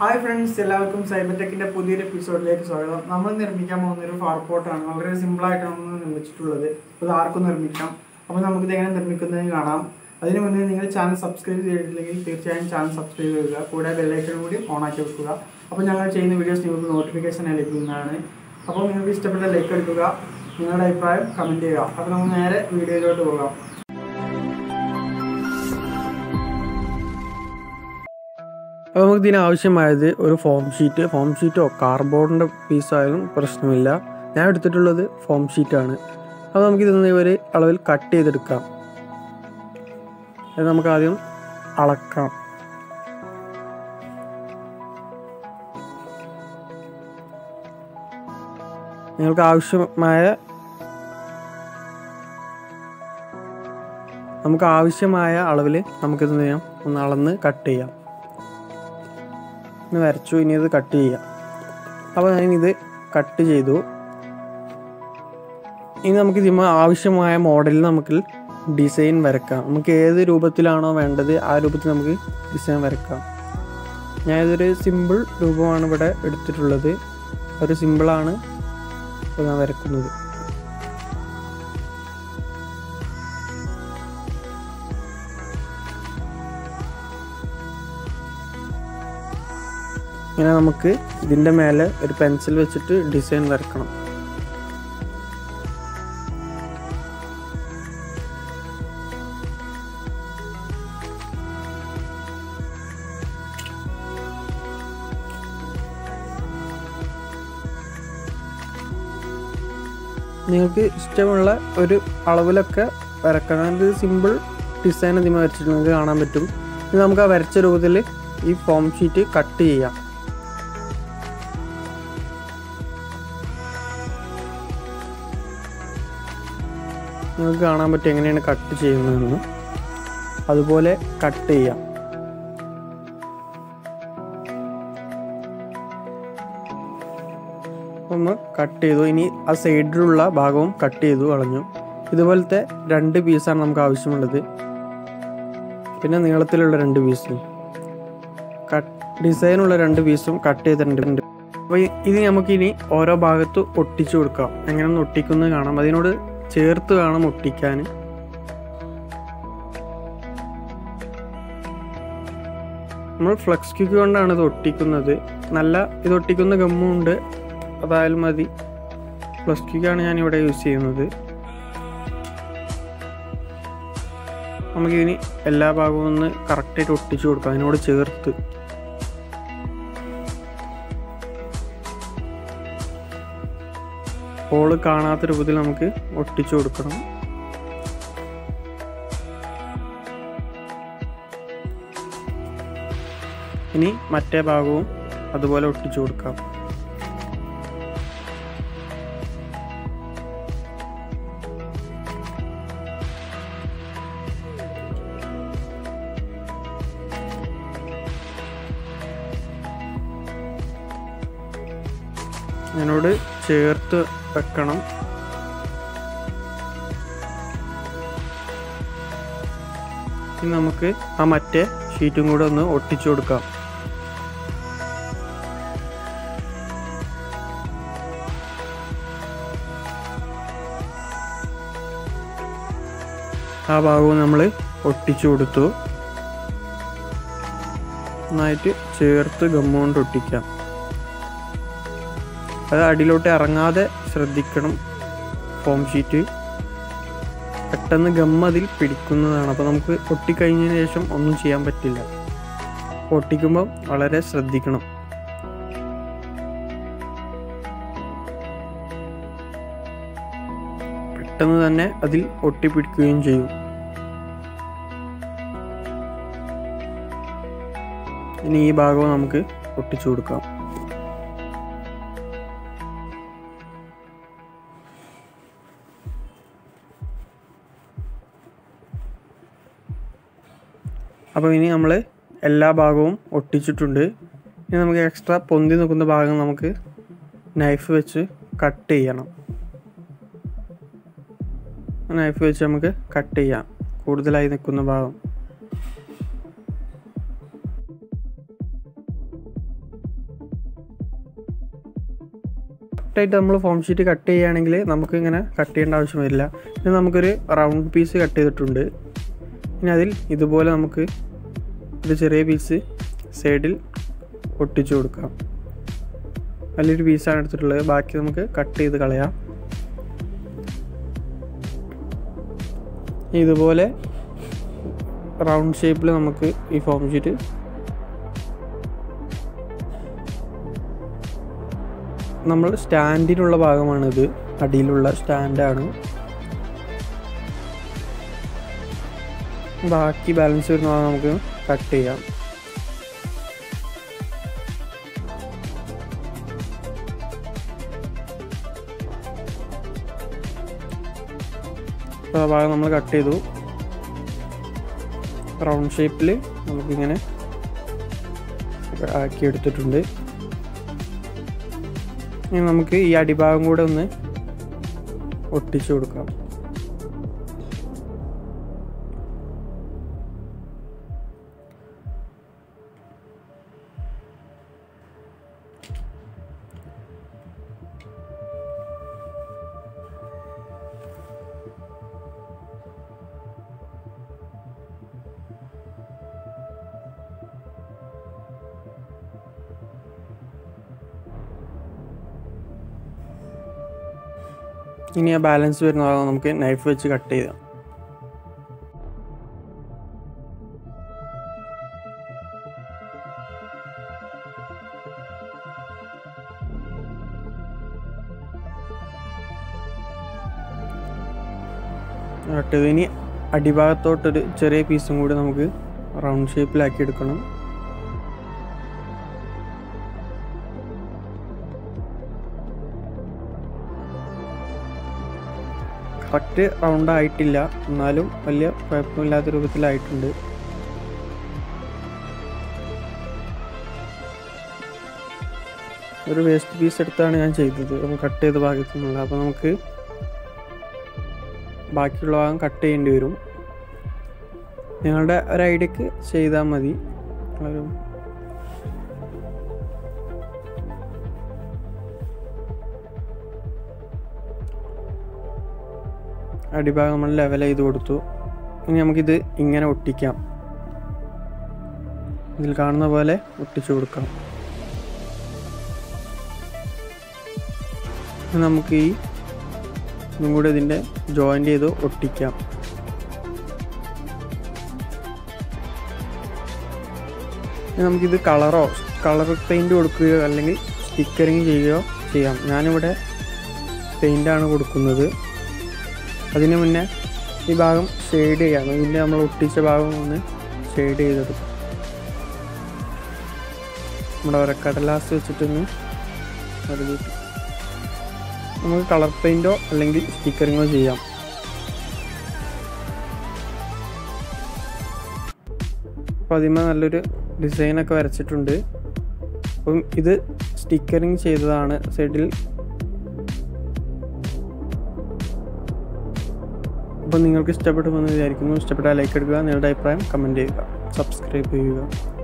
hi friends എല്ലാവർക്കും സൈബർടെക്കിന്റെ പുതിയൊരു എപ്പിസോഡിലേക്ക് സ്വാഗതം നമ്മൾ നിർമ്മിക്കാൻ പോകുന്ന ഒരു ഫാർപോർട്ടാണ് വളരെ സിമ്പിൾ ആയിട്ടാണ് നമ്മൾ നിർമ്മിച്ചിട്ടുള്ളത് അപ്പോൾ ഇത് ആർക്കും നിർമ്മിക്കാം അപ്പോൾ നമുക്ക് ഇത് എങ്ങനെ നിർമ്മിക്കുന്നതെന്ന് കാണാം അതിന് മുന്നേ നിങ്ങൾ ചാനൽ സബ്സ്ക്രൈബ് ചെയ്തിട്ടില്ലെങ്കിൽ തീർച്ചയായും ചാനൽ സബ്സ്ക്രൈബ് ചെയ്യുക കൂടെ ബെല്ലൈക്കൺ കൂടി ഓൺ ആക്കി വെക്കുക അപ്പോൾ ഞങ്ങൾ ചെയ്യുന്ന വീഡിയോസ് നിങ്ങൾക്ക് നോട്ടിഫിക്കേഷൻ ലഭിക്കുന്നതാണ് അപ്പോൾ നിങ്ങൾക്ക് ഇഷ്ടപ്പെട്ട ലൈക്ക് എടുക്കുക നിങ്ങളുടെ അഭിപ്രായം കമൻറ്റ് ചെയ്യുക അപ്പോൾ നമുക്ക് നേരെ വീഡിയോയിലോട്ട് പോകാം അപ്പോൾ നമുക്ക് ഇതിന് ആവശ്യമായത് ഒരു ഫോം ഷീറ്റ് ഫോം ഷീറ്റോ കാർഡ്ബോർഡിൻ്റെ പീസായാലും പ്രശ്നമില്ല ഞാൻ എടുത്തിട്ടുള്ളത് ഫോം ഷീറ്റാണ് അപ്പോൾ നമുക്ക് ഇതൊന്ന് ഒരു അളവിൽ കട്ട് ചെയ്തെടുക്കാം അത് നമുക്ക് ആദ്യം അളക്കാം നിങ്ങൾക്ക് ആവശ്യമായ നമുക്ക് ആവശ്യമായ അളവിൽ നമുക്കിത് ചെയ്യാം ഒന്ന് അളന്ന് കട്ട് ചെയ്യാം ഇനി വരച്ചു ഇനി ഇത് കട്ട് ചെയ്യാം അപ്പോൾ ഞാനിത് കട്ട് ചെയ്തു ഇനി നമുക്ക് ഇതിന് ആവശ്യമായ മോഡലിൽ നമുക്ക് ഡിസൈൻ വരക്കാം നമുക്ക് ഏത് രൂപത്തിലാണോ വേണ്ടത് ആ രൂപത്തിൽ നമുക്ക് ഡിസൈൻ വരക്കാം ഞാനിതൊരു സിമ്പിൾ രൂപമാണ് ഇവിടെ എടുത്തിട്ടുള്ളത് ഒരു സിമ്പിളാണ് ഇപ്പോൾ ഞാൻ വരക്കുന്നത് ഇങ്ങനെ നമുക്ക് ഇതിൻ്റെ മേലെ ഒരു പെൻസിൽ വെച്ചിട്ട് ഡിസൈൻ വരക്കണം നിങ്ങൾക്ക് ഇഷ്ടമുള്ള ഒരു അളവിലൊക്കെ വരക്കണം ഇത് സിമ്പിൾ ഡിസൈൻ ഇതിമ വരച്ചിട്ട് നിങ്ങൾക്ക് കാണാൻ പറ്റും ഇത് നമുക്ക് ആ വരച്ച രൂപത്തിൽ ഈ ഫോം ഷീറ്റ് കട്ട് ചെയ്യാം നിങ്ങൾക്ക് കാണാൻ പറ്റും എങ്ങനെയാണ് കട്ട് ചെയ്യുന്നതെന്ന് അതുപോലെ കട്ട് ചെയ്യാം ഒന്ന് കട്ട് ചെയ്തു ഇനി ആ സൈഡിലുള്ള ഭാഗവും കട്ട് ചെയ്തു കളഞ്ഞു ഇതുപോലത്തെ രണ്ട് പീസാണ് നമുക്ക് ആവശ്യമുള്ളത് പിന്നെ നീളത്തിലുള്ള രണ്ട് പീസും കട്ട് ഡിസൈനുള്ള രണ്ട് പീസും കട്ട് ചെയ്തിട്ടുണ്ട് അപ്പോൾ ഇത് നമുക്കിനി ഓരോ ഭാഗത്ത് ഒട്ടിച്ചു കൊടുക്കാം എങ്ങനെ ഒന്ന് ഒട്ടിക്കുന്നത് കാണാം അതിനോട് ചേർത്ത് വേണം ഒട്ടിക്കാൻ നമ്മൾ ഫ്ലക്സ് ക്യൂക്ക് കൊണ്ടാണ് ഇത് ഒട്ടിക്കുന്നത് നല്ല ഇത് ഒട്ടിക്കുന്ന ഗമ്മുണ്ട് അതായാലും മതി ഫ്ലക്സ് ക്യൂക്കാണ് ഞാൻ ഇവിടെ യൂസ് ചെയ്യുന്നത് നമുക്കിതിന് എല്ലാ ഭാഗവും ഒന്ന് കറക്റ്റായിട്ട് ഒട്ടിച്ചു കൊടുക്കാം അതിനോട് ചേർത്ത് ഹോള് കാണാത്ത രൂപത്തിൽ നമുക്ക് ഒട്ടിച്ചു കൊടുക്കണം ഇനി മറ്റേ ഭാഗവും അതുപോലെ ഒട്ടിച്ചു കൊടുക്കാം അതിനോട് ചേർത്ത് വെക്കണം ഇനി നമുക്ക് ആ മറ്റേ ഷീറ്റും കൂടെ ഒന്ന് ഒട്ടിച്ചു കൊടുക്കാം ആ ഭാഗവും നമ്മൾ ഒട്ടിച്ചു കൊടുത്തു നന്നായിട്ട് ചേർത്ത് ഗമ്മ ഒട്ടിക്കാം അത് അടിയിലോട്ട് ഇറങ്ങാതെ ശ്രദ്ധിക്കണം ഫോം ഷീറ്റ് പെട്ടെന്ന് ഗമ്മ അതിൽ പിടിക്കുന്നതാണ് അപ്പോൾ നമുക്ക് ഒട്ടിക്കഴിഞ്ഞതിന് ശേഷം ഒന്നും ചെയ്യാൻ പറ്റില്ല ഒട്ടിക്കുമ്പോൾ വളരെ ശ്രദ്ധിക്കണം പെട്ടെന്ന് തന്നെ അതിൽ ഒട്ടിപ്പിടിക്കുകയും ചെയ്യും ഇനി ഈ ഭാഗവും നമുക്ക് ഒട്ടിച്ചു കൊടുക്കാം അപ്പോൾ ഇനി നമ്മൾ എല്ലാ ഭാഗവും ഒട്ടിച്ചിട്ടുണ്ട് ഇനി നമുക്ക് എക്സ്ട്രാ പൊന്തി നിൽക്കുന്ന ഭാഗം നമുക്ക് നൈഫ് വെച്ച് കട്ട് ചെയ്യണം നൈഫ് വെച്ച് നമുക്ക് കട്ട് ചെയ്യാം കൂടുതലായി നിൽക്കുന്ന ഭാഗം കറക്റ്റായിട്ട് നമ്മൾ ഫോം ഷീറ്റ് കട്ട് ചെയ്യുകയാണെങ്കിൽ നമുക്ക് ഇങ്ങനെ കട്ട് ചെയ്യേണ്ട ആവശ്യം വരില്ല ഇനി നമുക്കൊരു റൗണ്ട് പീസ് കട്ട് ചെയ്തിട്ടുണ്ട് ഇനി അതിൽ ഇതുപോലെ നമുക്ക് ഒരു ചെറിയ പീസ് സൈഡിൽ ഒട്ടിച്ചു കൊടുക്കാം വലിയൊരു പീസാണ് എടുത്തിട്ടുള്ളത് ബാക്കി നമുക്ക് കട്ട് ചെയ്ത് കളയാം ഇതുപോലെ റൗണ്ട് ഷേപ്പിൽ നമുക്ക് ഈ ഫോം ഷീറ്റ് നമ്മൾ സ്റ്റാൻഡിനുള്ള ഭാഗമാണിത് അടിയിലുള്ള സ്റ്റാൻഡാണ് ബാക്കി ബാലൻസ് വരുന്ന ഭാഗം നമുക്ക് കട്ട് ചെയ്യാം അപ്പോൾ ആ ഭാഗം നമ്മൾ കട്ട് ചെയ്തു റൗണ്ട് ഷേപ്പിൽ നമുക്കിങ്ങനെ ആക്കി എടുത്തിട്ടുണ്ട് ഇനി നമുക്ക് ഈ അടിഭാഗം കൂടെ ഒന്ന് ഒട്ടിച്ചു കൊടുക്കാം ഇനി ആ ബാലൻസ് വരുന്ന ഭാഗം നമുക്ക് നൈഫ് വെച്ച് കട്ട് ചെയ്യാം കട്ട് ചെയ്ത് ഇനി അടിഭാഗത്തോട്ടൊരു ചെറിയ പീസും കൂടി നമുക്ക് റൗണ്ട് ഷേപ്പിലാക്കി എടുക്കണം കറക്റ്റ് റൗണ്ട് ആയിട്ടില്ല എന്നാലും വലിയ കുഴപ്പമില്ലാത്ത രൂപത്തിലായിട്ടുണ്ട് ഒരു വേസ്റ്റ് പീസ് എടുത്താണ് ഞാൻ ചെയ്തത് ഒന്ന് കട്ട് ചെയ്ത ഭാഗത്തു നിന്നുള്ള അപ്പോൾ നമുക്ക് ബാക്കിയുള്ള ഭാഗം കട്ട് ചെയ്യേണ്ടി വരും നിങ്ങളുടെ ഒരു ഐഡിയക്ക് ചെയ്താൽ മതി ഒരു അടിഭാഗം നമ്മൾ ലെവൽ ചെയ്ത് കൊടുത്തു ഇനി നമുക്കിത് ഇങ്ങനെ ഒട്ടിക്കാം ഇതിൽ കാണുന്ന പോലെ ഒട്ടിച്ചു കൊടുക്കാം ഇനി നമുക്ക് ഈ ഇതും കൂടെ ഇതിൻ്റെ ജോയിൻ്റ് ചെയ്ത് ഒട്ടിക്കാം ഇനി നമുക്കിത് കളറോ കളർ പെയിൻറ് കൊടുക്കുകയോ അല്ലെങ്കിൽ സ്റ്റിക്കറിങ് ചെയ്യുകയോ ചെയ്യാം ഞാനിവിടെ പെയിൻ്റാണ് കൊടുക്കുന്നത് അതിന് മുന്നേ ഈ ഭാഗം ഷെയ്ഡ് ചെയ്യാം ഇതിൻ്റെ നമ്മൾ ഒട്ടിച്ച ഭാഗം ഒന്ന് ഷെയ്ഡ് ചെയ്തെടുക്കും നമ്മുടെ ഉരക്കടലാസ് വെച്ചിട്ടൊന്ന് വരതിട്ട് നമുക്ക് കളർ പെയിൻറ്റോ അല്ലെങ്കിൽ സ്റ്റിക്കറിങ്ങോ ചെയ്യാം അപ്പോൾ അതിന്മേൽ നല്ലൊരു ഡിസൈനൊക്കെ വരച്ചിട്ടുണ്ട് അപ്പം ഇത് സ്റ്റിക്കറിങ് ചെയ്തതാണ് സൈഡിൽ അപ്പോൾ നിങ്ങൾക്ക് ഇഷ്ടപ്പെടുമെന്ന് വിചാരിക്കുന്നു ഇഷ്ടപ്പെട്ടാൽ ലൈക്ക് എടുക്കുക നിങ്ങളുടെ അഭിപ്രായം കമൻറ്റ് ചെയ്യുക സബ്സ്ക്രൈബ് ചെയ്യുക